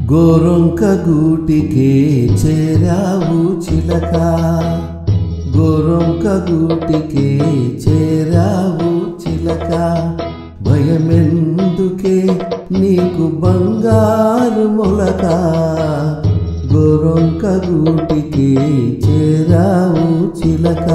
గోరొంక గూటికే చేరావు చిలక గోరొంక గూటికే చేరావు చిలక భయమెందుకే నీకు బంగారు మొలక గోరొంక గూటికే చేరావు చిలక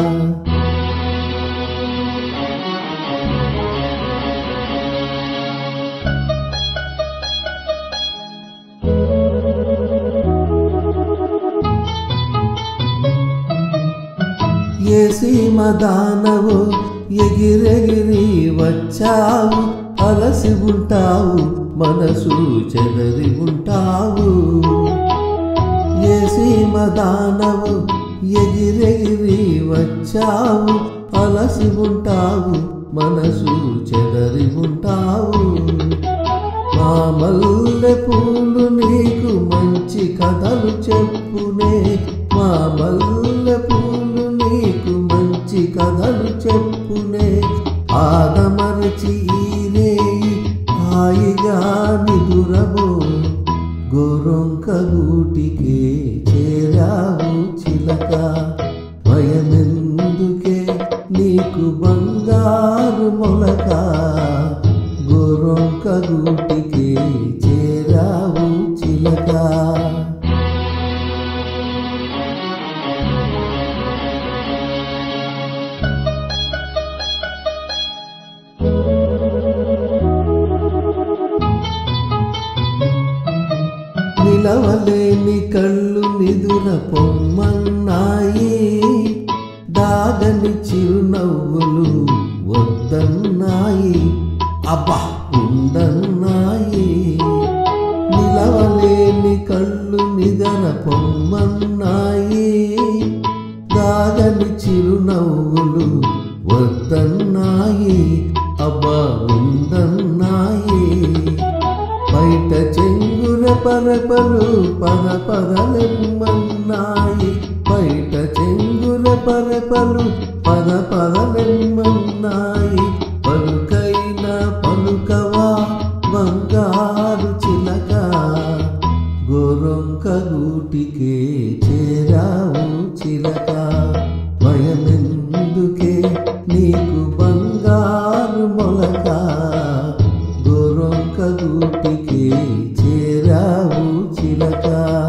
ఏ సీమ దానవు ఎగిరెగిరి వచ్చావు అలసి ఉంటావు మనసు చెదరి ఉంటావు ఏ సీమ దానవు ఎగిరెగిరి వచ్చావు అలసి ఉంటావు మనసు చెదరి ఉంటావు మా మల్లె పూలు నీకు మంచి కథలు చెప్పునే మా మల్లె పూలు నీకు మంచి కథలు చెప్పునే ఆదమరచి ఈనే హాయిగా నిదురబో గోరొంక గూటికే చేరావు చిలక భయమెందుకే నీకు బంగారు మొలక గోరొంక గూటికే చేరావు చిలక నిలవలేని కళ్ళు నిదుర పొమ్మన్నాయి దాగని చిరునవ్వులు వద్దన్నాయి అబ్బా ఉండన్నాయి నిలవలేని కళ్ళు నిదర పొమ్మన్నాయి దాగని చిరునవ్వులు వద్దన్నాయి అబ్బా ఉండన్నాయి బయట చెంగున పరపలు పద పదలెమ్మన్నాయి బయట చెంగున పరపలు పద పదలెమ్మన్నాయి పలుకైన పలుకవా బంగారు చిలక గోరొంక గూటికే చేరావు చిలక భయమెందుకే నీకు బంగారు మొలక గోరొంక గూటికే చేరావు చిలక